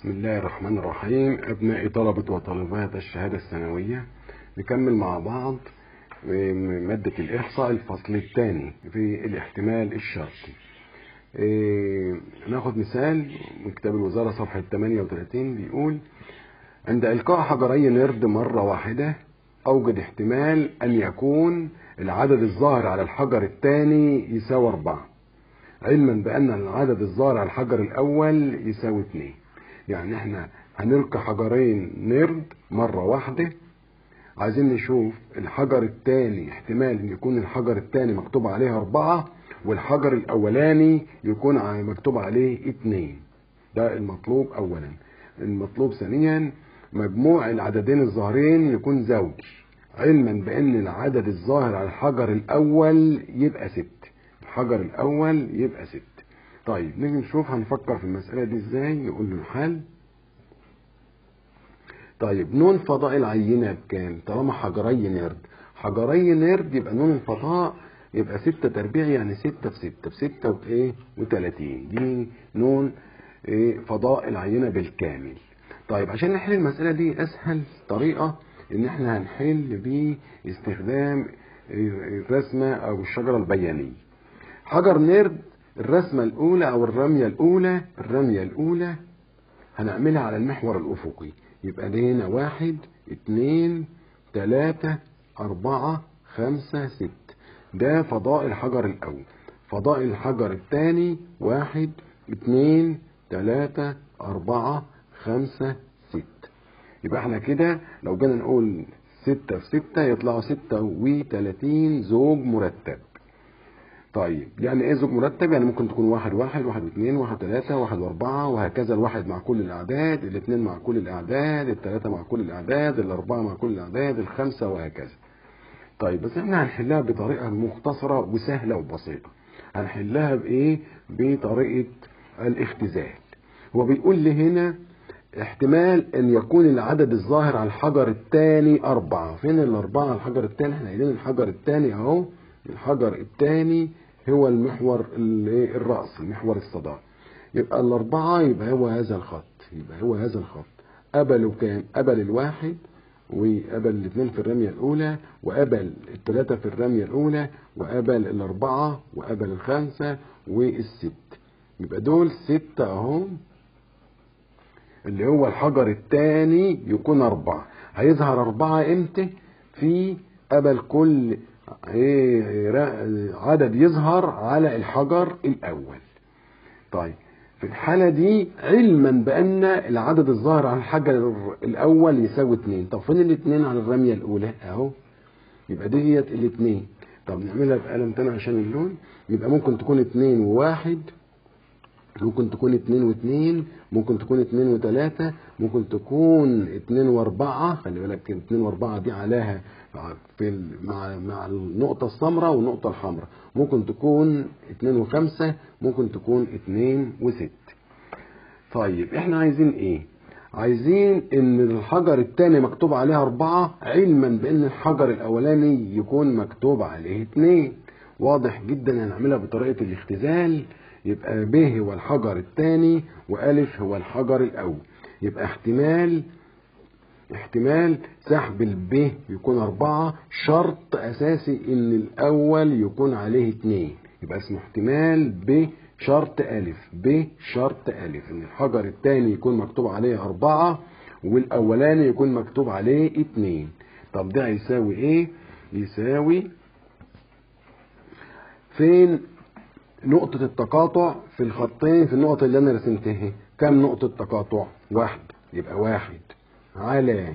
بسم الله الرحمن الرحيم أبناء طلبة وطالبات الشهادة الثانوية نكمل مع بعض مادة الإحصاء الفصل الثاني في الاحتمال الشرطي إيه، ناخد مثال من كتاب الوزارة صفحة 38 بيقول عند إلقاء حجري نرد مرة واحدة أوجد احتمال أن يكون العدد الظاهر على الحجر الثاني يساوي أربعة علما بأن العدد الظاهر على الحجر الأول يساوي اتنين يعني احنا هنلقي حجرين نرد مرة واحدة عايزين نشوف الحجر الثاني احتمال ان يكون الحجر الثاني مكتوب عليه أربعة والحجر الأولاني يكون مكتوب عليه اتنين ده المطلوب أولا المطلوب ثانيا مجموع العددين الظاهرين يكون زوجي علما بأن العدد الظاهر على الحجر الأول يبقى ست الحجر الأول يبقى ست طيب نيجي نشوف هنفكر في المسألة دي ازاي نقول له الحل طيب نون فضاء العينة بكام طالما حجري نرد حجري نرد يبقى نون الفضاء يبقى ستة تربيع يعني ستة في ستة في ستة وإيه وتلاتين دي نون إيه فضاء العينة بالكامل طيب عشان نحل المسألة دي أسهل طريقة إن إحنا هنحل باستخدام الرسمة أو الشجرة البيانية حجر نرد الرسمة الأولى أو الرمية الأولى الرمية الأولى هنعملها على المحور الأفقي يبقى دي هنا واحد اتنين تلاتة أربعة خمسة ست ده فضاء الحجر الأول فضاء الحجر الثاني واحد اتنين تلاتة أربعة خمسة ست يبقى احنا كده لو جينا نقول ستة في ستة يطلعوا ستة وتلاتين زوج مرتب طيب يعني ايه زوج مرتب يعني ممكن تكون واحد واحد واحد واثنين واحد ثلاثة واحد واربعة وهكذا الواحد مع كل الاعداد الاثنين مع كل الاعداد الثلاثة مع كل الاعداد الاربعة مع كل الاعداد الخمسة وهكذا طيب بس احنا هنحلها بطريقة مختصرة وسهلة وبسيطة هنحلها بايه بطريقة الاختزال هو بيقول لي هنا احتمال ان يكون العدد الظاهر على الحجر الثاني اربعة فين الاربعة على الحجر الثاني احنا قايلين الحجر الثاني اهو الحجر الثاني هو المحور الرأس محور الصدار يبقى الأربعة يبقى هو هذا الخط يبقى هو هذا الخط قبلوا كام؟ قبل الواحد وقبل الاثنين في الرمية الأولى وقبل الثلاثة في الرمية الأولى وقبل الأربعة وقبل الخمسة والست يبقى دول ستة أهو اللي هو الحجر الثاني يكون أربعة هيظهر أربعة إمتى؟ في قبل كل عدد يظهر على الحجر الأول طيب في الحالة دي علما بأن العدد الظاهر على الحجر الأول يساوي اتنين طب فين الاتنين على الرمية الأولى أهو يبقى ديت الاتنين طب نعملها بقلم تاني عشان اللون يبقى ممكن تكون اتنين وواحد ممكن تكون اتنين واتنين ممكن تكون اتنين وتلاتة ممكن تكون اتنين واربعة خلي بالك اتنين واربعة دي عليها في مع مع النقطة السمراء والنقطة الحمراء ممكن تكون اتنين وخمسة ممكن تكون اتنين وست طيب احنا عايزين ايه عايزين ان الحجر الثاني مكتوب عليه اربعة علما بان الحجر الاولاني يكون مكتوب عليه اتنين واضح جدا هنعملها بطريقة الاختزال يبقى ب هو الحجر الثاني وألف هو الحجر الأول يبقى احتمال احتمال سحب الب يكون أربعة شرط أساسي إن الأول يكون عليه اتنين يبقى اسمه احتمال ب شرط ألف ب شرط ألف إن الحجر الثاني يكون مكتوب عليه أربعة والأولاني يكون مكتوب عليه اتنين طب ده هيساوي إيه؟ يساوي فين نقطة التقاطع في الخطين في النقطة اللي أنا رسمتها كم نقطة تقاطع؟ واحد يبقى واحد على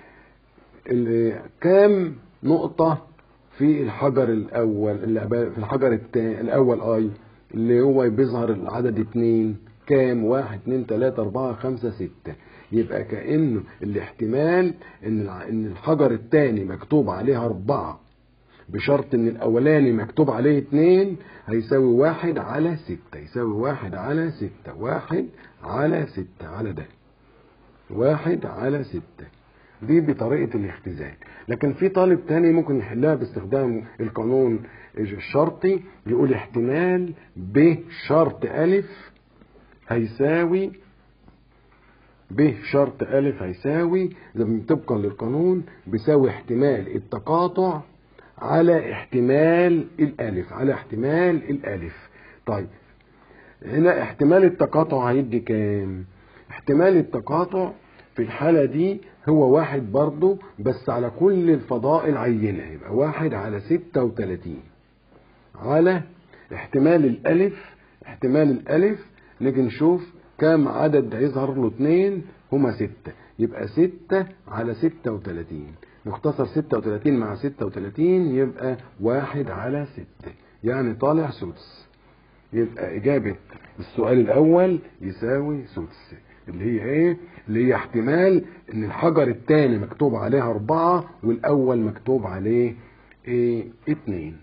كام نقطة في الحجر الأول اللي في الحجر التاني الأول أي اللي هو بيظهر العدد اتنين كام؟ واحد اتنين تلاتة أربعة خمسة ستة يبقى كأنه الاحتمال إن إن الحجر التاني مكتوب عليه أربعة بشرط ان الاولاني مكتوب عليه اتنين هيساوي واحد على ستة يساوي واحد على ستة واحد على ستة على ده واحد على ستة دي بطريقة الاختزال لكن في طالب تاني ممكن يحلها باستخدام القانون الشرطي يقول احتمال ب شرط ألف هيساوي ب شرط ألف هيساوي زي ما طبقا للقانون بيساوي احتمال التقاطع على احتمال الألف على احتمال الألف طيب هنا احتمال التقاطع هيدي كام احتمال التقاطع في الحالة دي هو واحد برضه بس على كل الفضاء العينة يبقى واحد على ستة وتلاتين على احتمال الألف احتمال الألف نيجي نشوف كام عدد هيظهر له اتنين هما ستة يبقى ستة على ستة وتلاتين نختصر ستة وتلاتين مع ستة وتلاتين يبقى واحد على ستة يعني طالع سدس يبقى إجابة السؤال الأول يساوي سدس اللي هي إيه؟ اللي هي احتمال إن الحجر الثاني مكتوب عليه أربعة والأول مكتوب عليه إيه؟ اتنين.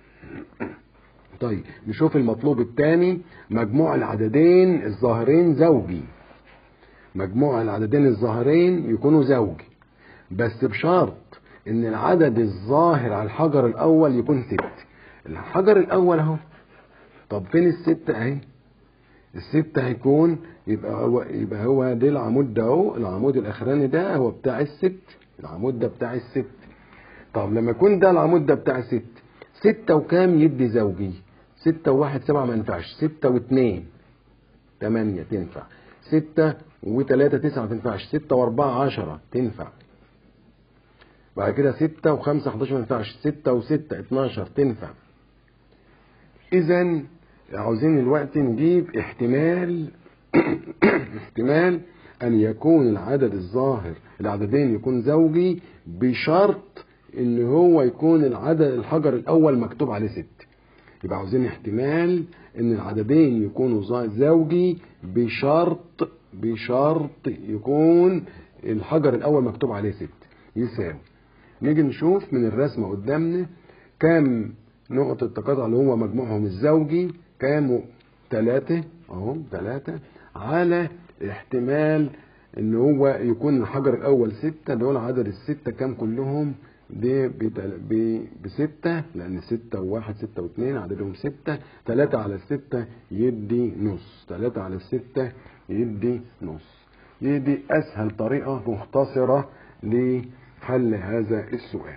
طيب نشوف المطلوب الثاني مجموع العددين الظاهرين زوجي. مجموع العددين الظاهرين يكونوا زوجي بس بشرط إن العدد الظاهر على الحجر الأول يكون ست. الحجر الأول أهو طب فين الستة اهي الستة هيكون يبقى هو يبقى هو ده العمود ده اهو العمود الاخراني ده هو بتاع الست العمود ده بتاع الست طب لما يكون ده العمود ده بتاع الست ستة وكام يدي زوجي ستة وواحد سبعة ما ينفعش ستة واثنين تمانية تنفع ستة وتلاتة تسعة ما تنفعش ستة واربعة عشرة تنفع بعد كده ستة وخمسة حداشر ما ينفعش ستة وستة اتناشر تنفع اذا عاوزين الوقت نجيب احتمال احتمال ان يكون العدد الظاهر العددين يكون زوجي بشرط ان هو يكون العدد الحجر الاول مكتوب عليه ست يبقى عاوزين احتمال ان العددين يكونوا زوجي بشرط بشرط يكون الحجر الاول مكتوب عليه ست يساوي نيجي نشوف من الرسمه قدامنا كام نقطة التقاطع اللي هو مجموعهم الزوجي كانوا ثلاثة اهو ثلاثة على احتمال ان هو يكون الحجر الاول ستة دول عدد الستة كام كلهم دي بستة لان ستة وواحد ستة واثنين عددهم ستة ثلاثة على الستة يدي نص ثلاثة على الستة يدي نص دي اسهل طريقة مختصرة لحل هذا السؤال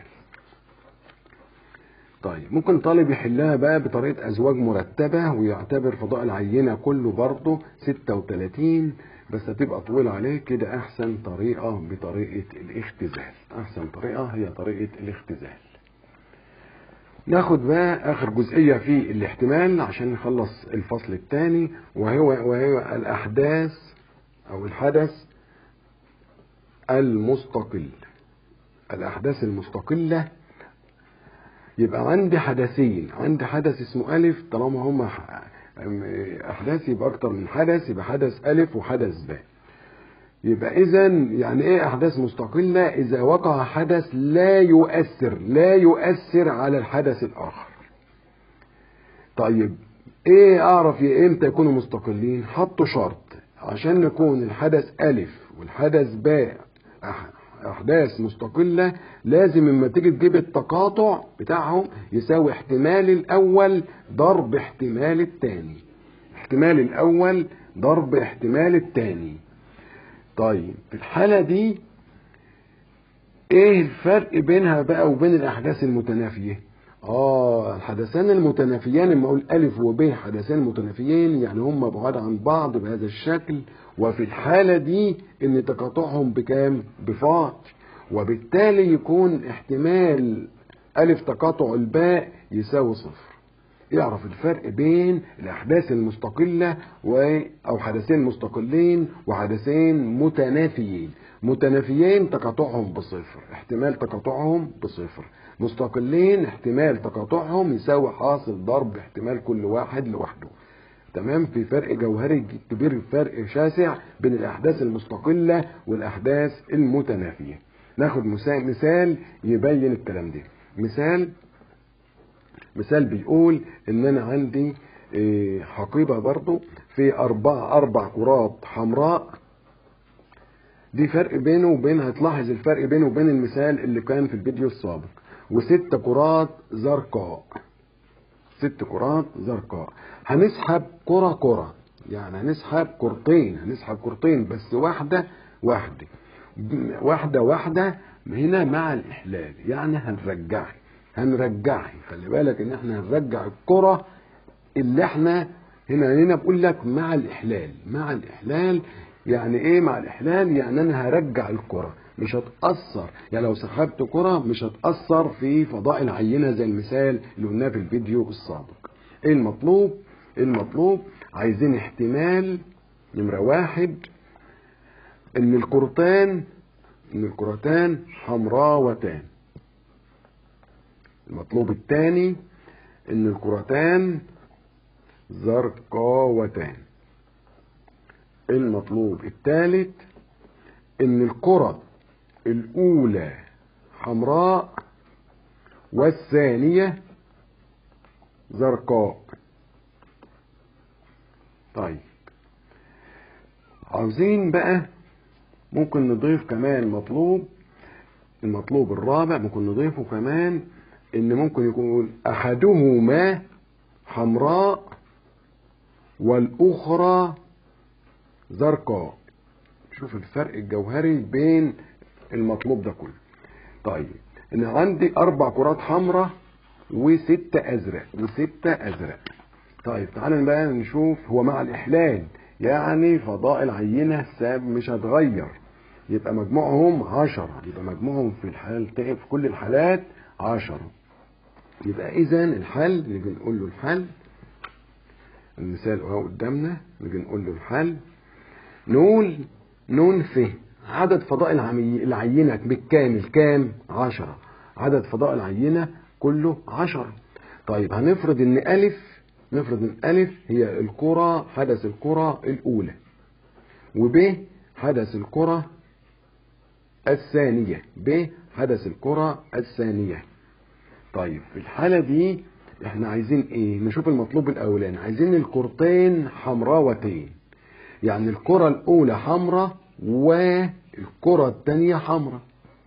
طيب ممكن طالب يحلها بقى بطريقة أزواج مرتبة ويعتبر فضاء العينة كله برضه 36 بس هتبقى طويلة عليه كده أحسن طريقة بطريقة الاختزال أحسن طريقة هي طريقة الاختزال ناخد بقى آخر جزئية في الاحتمال عشان نخلص الفصل الثاني وهو وهي الأحداث أو الحدث المستقل الأحداث المستقلة يبقى عندي حدثين عندي حدث اسمه ألف طالما هما أحداث يبقى أكتر من حدث يبقى حدث ألف وحدث باء يبقى إذا يعني إيه أحداث مستقلة إذا وقع حدث لا يؤثر لا يؤثر على الحدث الآخر طيب إيه أعرف إمتى يكونوا مستقلين حطوا شرط عشان يكون الحدث ألف والحدث باء احداث مستقله لازم اما تيجي تجيب التقاطع بتاعهم يساوي احتمال الاول ضرب احتمال الثاني احتمال الاول ضرب احتمال الثاني طيب في الحاله دي ايه الفرق بينها بقى وبين الاحداث المتنافيه اه الحدثان المتنافيان لما اقول الف وب حدثان متنافيين يعني هم بعاد عن بعض بهذا الشكل وفي الحالة دي ان تقاطعهم بكام بفاء وبالتالي يكون احتمال الف تقاطع الباء يساوي صفر يعرف الفرق بين الاحداث المستقلة و او حدثين مستقلين وحدثين متنافيين متنافيين تقاطعهم بصفر احتمال تقاطعهم بصفر مستقلين احتمال تقاطعهم يساوي حاصل ضرب احتمال كل واحد لوحده تمام في فرق جوهري كبير فرق شاسع بين الاحداث المستقله والاحداث المتنافيه ناخد مثال يبين الكلام ده مثال مثال بيقول ان انا عندي حقيبه برضو في اربع اربع كرات حمراء دي فرق بينه وبين هتلاحظ الفرق بينه وبين المثال اللي كان في الفيديو السابق وست كرات زرقاء ست كرات زرقاء هنسحب كرة كرة يعني هنسحب كرتين هنسحب كرتين بس واحدة واحدة واحدة واحدة هنا مع الإحلال يعني هنرجعها هنرجعها خلي بالك إن احنا هنرجع الكرة اللي احنا هنا هنا بقول لك مع الإحلال مع الإحلال يعني إيه مع الإحلال يعني أنا هرجع الكرة مش هتأثر يعني لو سحبت كرة مش هتأثر في فضاء العينة زي المثال اللي قلناه في الفيديو السابق ايه المطلوب المطلوب عايزين احتمال نمرة واحد ان الكرتان ان الكرتان حمراوتان المطلوب الثاني ان الكرتان زرقاوتان المطلوب الثالث ان الكرة الاولى حمراء والثانية زرقاء طيب عاوزين بقى ممكن نضيف كمان مطلوب المطلوب الرابع ممكن نضيفه كمان ان ممكن يكون احدهما حمراء والاخرى زرقاء شوف الفرق الجوهري بين المطلوب ده كله طيب انا عندي اربع كرات حمراء وستة ازرق وستة ازرق طيب تعالى بقى نشوف هو مع الاحلال يعني فضاء العينة ساب مش هتغير يبقى مجموعهم عشرة يبقى مجموعهم في الحال في كل الحالات عشرة يبقى اذا الحل نيجي نقول له الحل المثال اهو قدامنا نيجي نقول له الحل نقول نون ف عدد فضاء العمي... العينة بالكامل كام؟ عشرة عدد فضاء العينة كله عشرة طيب هنفرض ان ألف نفرض ان ألف هي الكرة حدث الكرة الأولى وب حدث الكرة الثانية ب حدث الكرة الثانية طيب في الحالة دي احنا عايزين ايه نشوف المطلوب الاولاني عايزين الكرتين حمراوتين يعني الكرة الاولى حمراء والكرة الثانية حمراء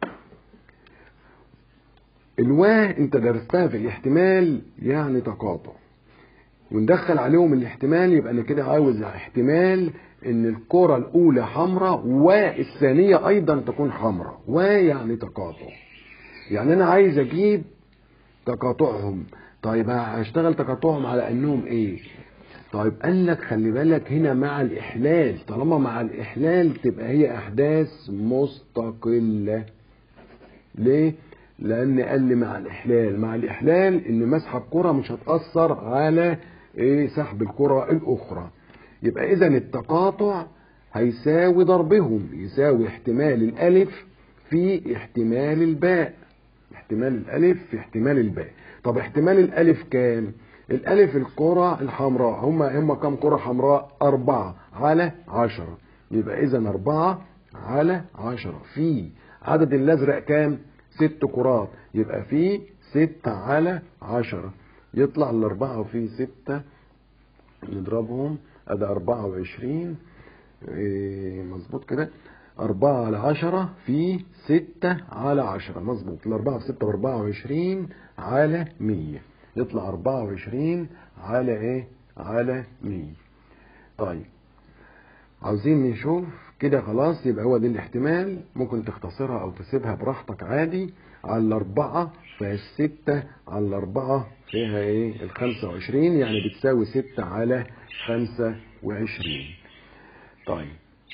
الوا انت درستها في الاحتمال يعني تقاطع وندخل عليهم الاحتمال يبقى انا كده عاوز احتمال ان الكرة الاولى حمراء والثانية ايضا تكون حمراء ويعني تقاطع يعني انا عايز اجيب تقاطعهم طيب هشتغل تقاطعهم على انهم ايه طيب قال لك خلي بالك هنا مع الاحلال طالما مع الاحلال تبقى هي احداث مستقله ليه لان قال لي مع الاحلال مع الاحلال ان مسحب كره مش هتاثر على ايه سحب الكره الاخرى يبقى اذا التقاطع هيساوي ضربهم يساوي احتمال الالف في احتمال الباء احتمال الالف في احتمال الباء طب احتمال الالف كام الالف الكرة الحمراء هم هم كم كرة حمراء اربعة على عشرة يبقى اذا اربعة على عشرة في عدد الازرق كام ست كرات يبقى في ستة على عشرة يطلع الاربعة وفي ستة نضربهم ادي اربعة وعشرين إيه مظبوط كده أربعة على عشرة في ستة على عشرة مظبوط الأربعة في ستة بأربعة وعشرين على مية يطلع أربعة وعشرين على إيه؟ على مية طيب عاوزين نشوف كده خلاص يبقى هو ده الاحتمال ممكن تختصرها أو تسيبها براحتك عادي على الأربعة فالستة على الأربعة فيها إيه؟ الخمسة وعشرين يعني بتساوي ستة على خمسة وعشرين طيب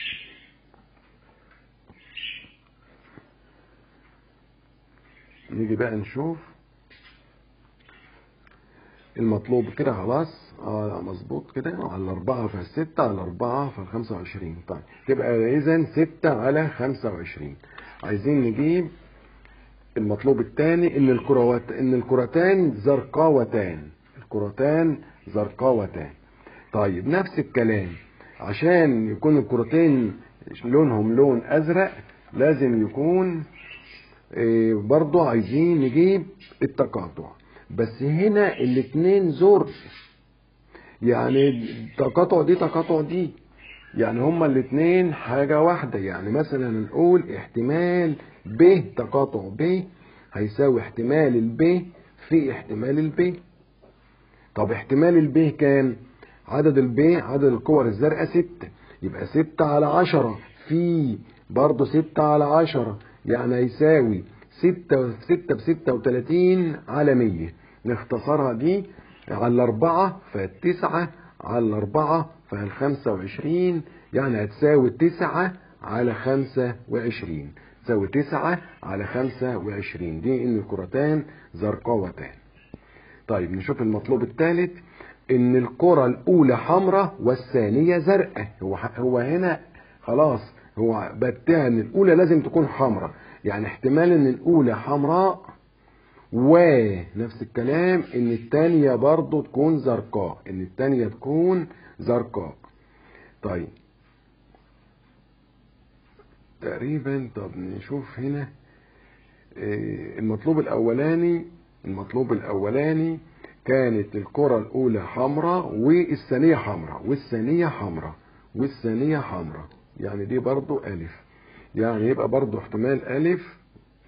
نيجي بقى نشوف المطلوب كده خلاص اه مظبوط كده على الأربعة في الستة على الأربعة في الخمسة وعشرين طيب تبقى إذا ستة على خمسة وعشرين عايزين نجيب المطلوب الثاني إن الكروات إن الكرتان زرقاوتان الكرتان زرقاوتان طيب نفس الكلام عشان يكون الكرتين لونهم لون أزرق لازم يكون إيه برضو عايزين نجيب التقاطع بس هنا الاتنين زر يعني التقاطع دي تقاطع دي يعني هما الاتنين حاجة واحدة يعني مثلا نقول احتمال ب تقاطع ب هيساوي احتمال الب في احتمال الب طب احتمال الب كام عدد الب عدد الكور الزرقاء ستة يبقى ستة على عشرة في برضه ستة على عشرة يعني هيساوي ستة ستة بستة وتلاتين على مية نختصرها دي على الأربعة فالتسعة على الأربعة فالخمسة وعشرين يعني هتساوي تسعة على خمسة وعشرين تساوي تسعة على خمسة وعشرين دي إن الكرتان زرقاوتان طيب نشوف المطلوب الثالث إن الكرة الأولى حمراء والثانية زرقاء هو هو هنا خلاص هو بتها إن الأولى لازم تكون حمراء يعني احتمال إن الأولى حمراء ونفس الكلام إن الثانية برضو تكون زرقاء إن الثانية تكون زرقاء طيب تقريبا طب نشوف هنا المطلوب الاولاني المطلوب الاولاني كانت الكرة الاولى حمراء والثانية حمراء والثانية حمراء والثانية حمراء يعني دي برضو الف يعني يبقى برضو احتمال الف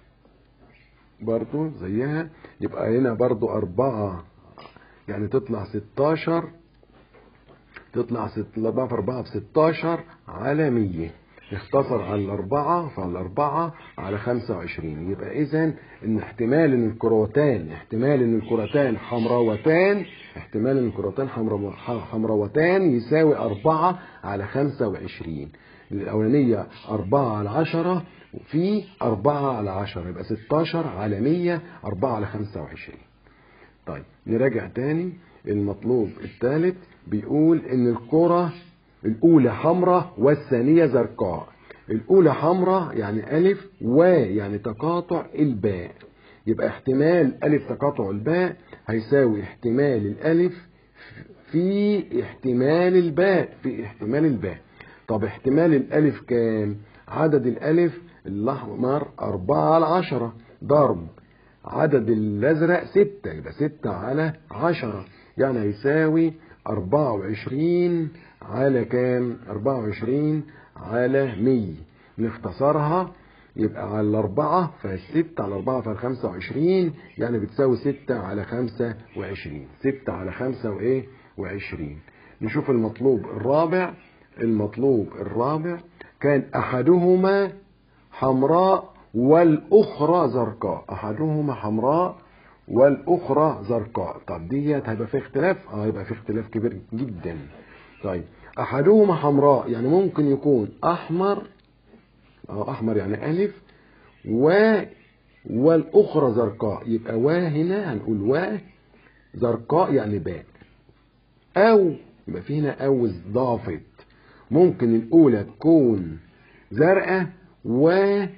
برضو زيها يبقى هنا برضو اربعة يعني تطلع ستاشر تطلع ست الاربعة في اربعة في ستاشر على مية نختصر على الأربعة فعلى الأربعة على خمسة وعشرين يبقى إذا إن احتمال إن الكرتان احتمال إن الكرتان حمراوتان احتمال إن الكرتان حمراوتان يساوي أربعة على خمسة وعشرين الأولانية أربعة على عشرة في أربعة على عشرة يبقى ستاشر على مية أربعة على خمسة وعشرين طيب نراجع تاني المطلوب الثالث بيقول إن الكرة الأولى حمراء والثانية زرقاء الأولى حمراء يعني ألف و يعني تقاطع الباء يبقى احتمال ألف تقاطع الباء هيساوي احتمال الألف في احتمال الباء في احتمال الباء طب احتمال الألف كام عدد الألف الأحمر أربعة على عشرة ضرب عدد الأزرق ستة يبقى ستة على عشرة يعني هيساوي أربعة وعشرين على كام 24 على 100 نختصرها يبقى على الأربعة فالستة على أربعة فالخمسة وعشرين يعني بتساوي ستة على خمسة وعشرين ستة على خمسة وإيه وعشرين نشوف المطلوب الرابع المطلوب الرابع كان أحدهما حمراء والأخرى زرقاء أحدهما حمراء والأخرى زرقاء طب ديت هيبقى في اختلاف اه هيبقى في اختلاف كبير جدا طيب احدهما حمراء يعني ممكن يكون احمر اه احمر يعني الف و والاخرى زرقاء يبقى و هنا هنقول و زرقاء يعني باء او يبقى في هنا او اضافت ممكن الاولى تكون زرقاء و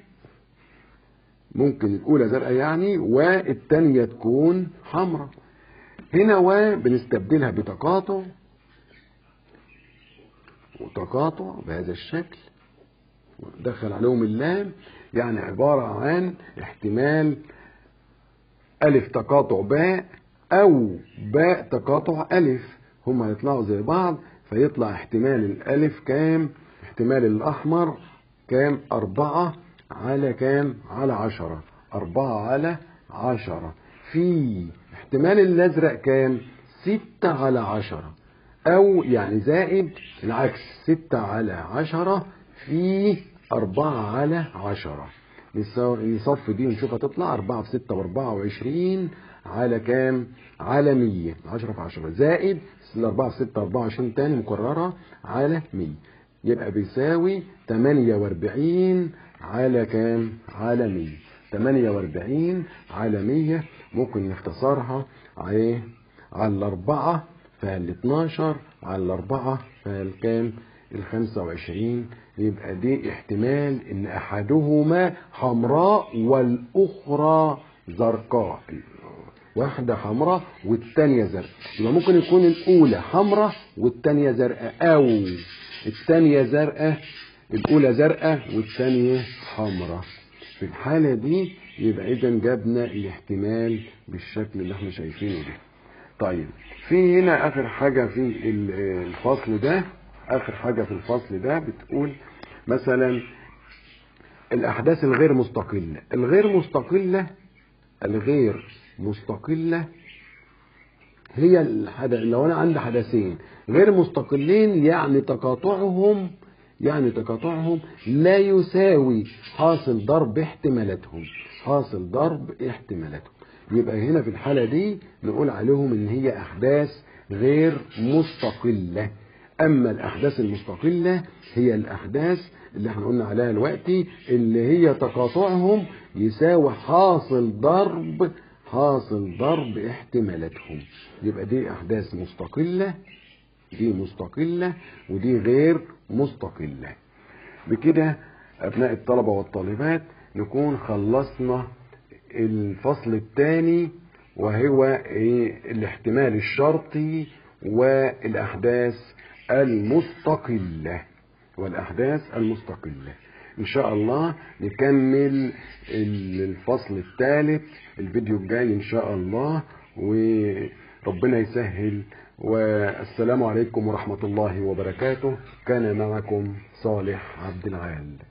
ممكن الاولى زرقاء يعني والثانيه تكون حمراء هنا و بنستبدلها بتقاطع وتقاطع بهذا الشكل ودخل عليهم اللام يعني عبارة عن احتمال ألف تقاطع باء أو باء تقاطع ألف هما يطلعوا زي بعض فيطلع احتمال الألف كام احتمال الأحمر كام أربعة على كام على عشرة أربعة على عشرة في احتمال الأزرق كام ستة على عشرة أو يعني زائد العكس ستة على عشرة في أربعة على عشرة نصف دي نشوف هتطلع أربعة في ستة وأربعة وعشرين على كام؟ على مية عشرة في عشرة زائد الأربعة في ستة أربعة وعشرين تاني مكررة على مية يبقى بيساوي تمانية وأربعين على كام؟ على مية تمانية وأربعين على مية ممكن نختصرها على على الأربعة فال 12 على الأربعة فالكام الخمسة وعشرين يبقى دي احتمال ان احدهما حمراء والاخرى زرقاء واحدة حمراء والتانية زرقاء يبقى ممكن يكون الاولى حمراء والتانية زرقاء او التانية زرقاء الاولى زرقاء والتانية حمراء في الحالة دي يبقى اذا جبنا الاحتمال بالشكل اللي احنا شايفينه ده طيب في هنا اخر حاجة في الفصل ده اخر حاجة في الفصل ده بتقول مثلا الاحداث الغير مستقلة الغير مستقلة الغير مستقلة هي الحدث لو انا عندي حدثين غير مستقلين يعني تقاطعهم يعني تقاطعهم لا يساوي حاصل ضرب احتمالاتهم حاصل ضرب احتمالاتهم يبقى هنا في الحالة دي نقول عليهم ان هي احداث غير مستقلة اما الاحداث المستقلة هي الاحداث اللي احنا قلنا عليها دلوقتي اللي هي تقاطعهم يساوي حاصل ضرب حاصل ضرب احتمالاتهم يبقى دي احداث مستقلة دي مستقلة ودي غير مستقلة بكده ابناء الطلبة والطالبات نكون خلصنا الفصل الثاني وهو إيه الاحتمال الشرطي والاحداث المستقلة والاحداث المستقلة ان شاء الله نكمل الفصل الثالث الفيديو الجاي ان شاء الله وربنا يسهل والسلام عليكم ورحمة الله وبركاته كان معكم صالح عبد العال